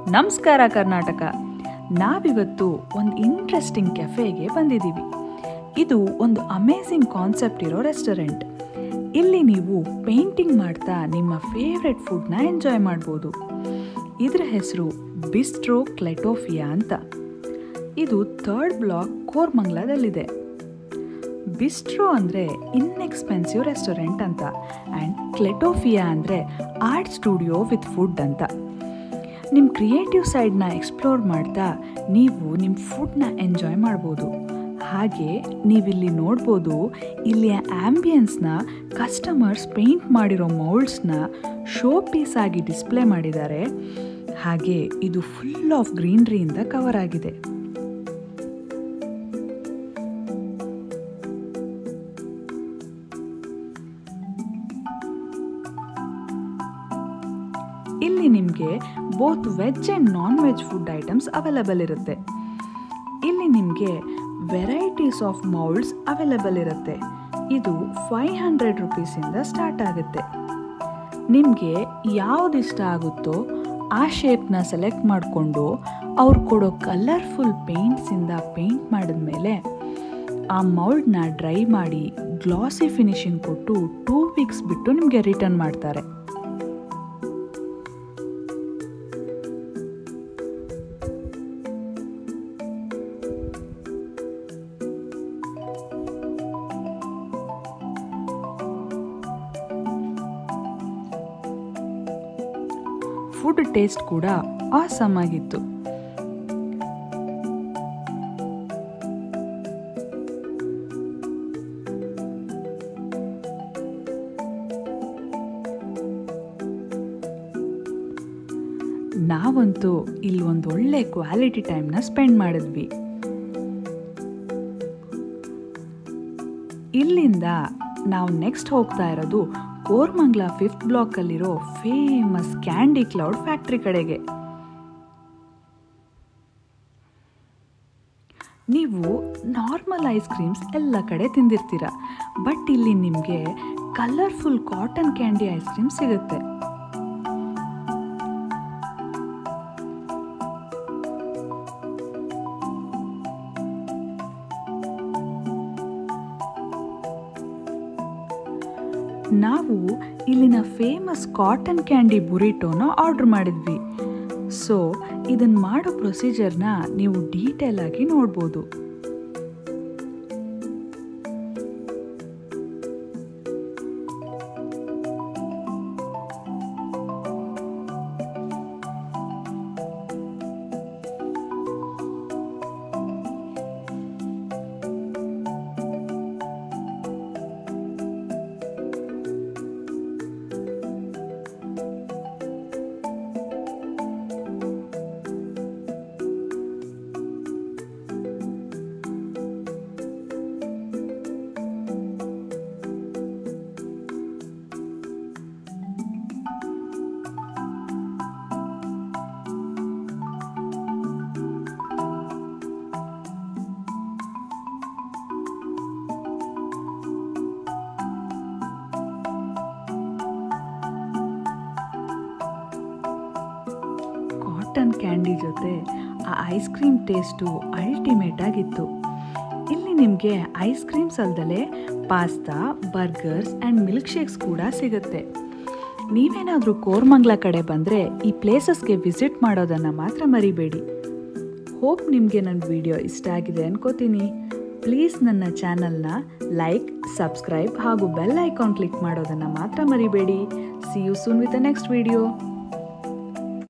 ನಮಸ್ಕಾರ ಕರ್ನಾಟಕ ನಾವಿವತ್ತು ಒಂದು ಇಂಟ್ರೆಸ್ಟಿಂಗ್ ಕೆಫೆಗೆ ಬಂದಿದ್ದೀವಿ ಇದು ಒಂದು ಅಮೇಝಿಂಗ್ ಕಾನ್ಸೆಪ್ಟ್ ಇರೋ ರೆಸ್ಟೋರೆಂಟ್ ಇಲ್ಲಿ ನೀವು ಪೇಂಟಿಂಗ್ ಮಾಡ್ತಾ ನಿಮ್ಮ ಫೇವ್ರೆಟ್ ಫುಡ್ನ ಎಂಜಾಯ್ ಮಾಡ್ಬೋದು ಇದರ ಹೆಸರು ಬಿಸ್ಟ್ರೋ ಕ್ಲೆಟೋಫಿಯಾ ಅಂತ ಇದು ಥರ್ಡ್ ಬ್ಲಾಕ್ ಕೋರ್ಮಂಗ್ಲಾದಲ್ಲಿದೆ ಬಿಸ್ಟ್ರೋ ಅಂದರೆ ಇನ್ಎಕ್ಸ್ಪೆನ್ಸಿವ್ ರೆಸ್ಟೋರೆಂಟ್ ಅಂತ ಆ್ಯಂಡ್ ಕ್ಲೆಟೋಫಿಯಾ ಅಂದರೆ ಆರ್ಟ್ ಸ್ಟುಡಿಯೋ ವಿತ್ ಫುಡ್ ಅಂತ ನಿಮ್ಮ ಕ್ರಿಯೇಟಿವ್ ಸೈಡ್ನ ಎಕ್ಸ್ಪ್ಲೋರ್ ಮಾಡ್ತಾ ನೀವು ನಿಮ್ಮ ಫುಡ್ನ ಎಂಜಾಯ್ ಮಾಡ್ಬೋದು ಹಾಗೆ ನೀವಿಲ್ಲಿ ನೋಡ್ಬೋದು ಇಲ್ಲಿಯ ಆ್ಯಂಬಿಯನ್ಸ್ನ ಕಸ್ಟಮರ್ಸ್ ಪೇಂಟ್ ಮಾಡಿರೋ ಮೌಲ್ಡ್ಸ್ನ ಶೋ ಪೀಸ್ ಆಗಿ ಡಿಸ್ಪ್ಲೇ ಮಾಡಿದ್ದಾರೆ ಹಾಗೆ ಇದು ಫುಲ್ ಆಫ್ ಗ್ರೀನ್ರಿಯಿಂದ ಕವರ್ ಆಗಿದೆ ಇಲ್ಲಿ ನಿಮಗೆ both veg and non veg food items available ಇರುತ್ತೆ ಇಲ್ಲಿ ನಿಮಗೆ ವೆರೈಟೀಸ್ ಆಫ್ ಮೌಲ್ಡ್ಸ್ ಅವೈಲಬಲ್ ಇರುತ್ತೆ ಇದು ಫೈವ್ ಹಂಡ್ರೆಡ್ ರುಪೀಸಿಂದ ಸ್ಟಾರ್ಟ್ ಆಗುತ್ತೆ ನಿಮಗೆ ಯಾವ್ದು ಇಷ್ಟ ಆಗುತ್ತೋ ಆ ಶೇಪ್ನ ಸೆಲೆಕ್ಟ್ ಮಾಡಿಕೊಂಡು ಅವ್ರು ಕೊಡೋ ಕಲರ್ಫುಲ್ ಪೇಂಟ್ಸಿಂದ ಪೇಂಟ್ ಮಾಡಿದ್ಮೇಲೆ ಆ ಮೌಲ್ಡ್ನ ಡ್ರೈ ಮಾಡಿ ಗ್ಲಾಸಿ ಫಿನಿಶಿಂಗ್ ಕೊಟ್ಟು ಟೂ ವೀಕ್ಸ್ ಬಿಟ್ಟು ನಿಮಗೆ ರಿಟರ್ನ್ ಮಾಡ್ತಾರೆ ಫುಡ್ ಟೇಸ್ಟ್ ಕೂಡ ಆಸಮ್ ಆಗಿತ್ತು ನಾವಂತೂ ಇಲ್ಲಿ ಒಂದು ಒಳ್ಳೆ ಕ್ವಾಲಿಟಿ ಟೈಮ್ನ ಸ್ಪೆಂಡ್ ಮಾಡಿದ್ವಿ ಇಲ್ಲಿಂದ ನಾವು ನೆಕ್ಸ್ಟ್ ಹೋಗ್ತಾ ಇರೋದು ಕೋರ್ಮಂಗ್ಲಾ ಫಿಫ್ತ್ ಬ್ಲಾಕಲ್ಲಿರೋ ಫೇಮಸ್ ಕ್ಯಾಂಡಿ ಕ್ಲೌಡ್ ಫ್ಯಾಕ್ಟ್ರಿ ಕಡೆಗೆ ನೀವು ನಾರ್ಮಲ್ ಐಸ್ ಕ್ರೀಮ್ಸ್ ಎಲ್ಲ ಕಡೆ ತಿಂದಿರ್ತೀರ ಬಟ್ ಇಲ್ಲಿ ನಿಮಗೆ colourful cotton candy ice cream ಸಿಗುತ್ತೆ ನಾವು ಇಲ್ಲಿನ ಫೇಮಸ್ ಕಾಟನ್ ಕ್ಯಾಂಡಿ ಬುರಿಟೋನ ಆರ್ಡರ್ ಮಾಡಿದ್ವಿ ಸೊ ಇದನ್ನು ಮಾಡೋ ಪ್ರೊಸೀಜರ್ನ ನೀವು ಡೀಟೇಲ್ ಆಗಿ ನೋಡ್ಬೋದು ಕಾಟನ್ ಕ್ಯಾಂಡಿ ಜೊತೆ ಆ ಐಸ್ ಕ್ರೀಮ್ ಟೇಸ್ಟು ಅಲ್ಟಿಮೇಟ್ ಆಗಿತ್ತು ಇಲ್ಲಿ ನಿಮಗೆ ಐಸ್ ಕ್ರೀಮ್ಸ್ ಅಲ್ದಲೆ pasta burgers and milk shakes ಕೂಡ ಸಿಗುತ್ತೆ ನೀವೇನಾದರೂ ಕೋರ್ಮಂಗ್ಲ ಕಡೆ ಬಂದರೆ ಈ ಪ್ಲೇಸಸ್ಗೆ ವಿಸಿಟ್ ಮಾಡೋದನ್ನು ಮಾತ್ರ ಮರಿಬೇಡಿ ಹೋಪ್ ನಿಮಗೆ ನನ್ನ ವಿಡಿಯೋ ಇಷ್ಟ ಆಗಿದೆ ಅನ್ಕೋತೀನಿ ಪ್ಲೀಸ್ ನನ್ನ ಚಾನಲ್ನ ಲೈಕ್ ಸಬ್ಸ್ಕ್ರೈಬ್ ಹಾಗೂ ಬೆಲ್ ಐಕಾನ್ ಕ್ಲಿಕ್ ಮಾಡೋದನ್ನು ಮಾತ್ರ ಮರಿಬೇಡಿ see you soon with the next video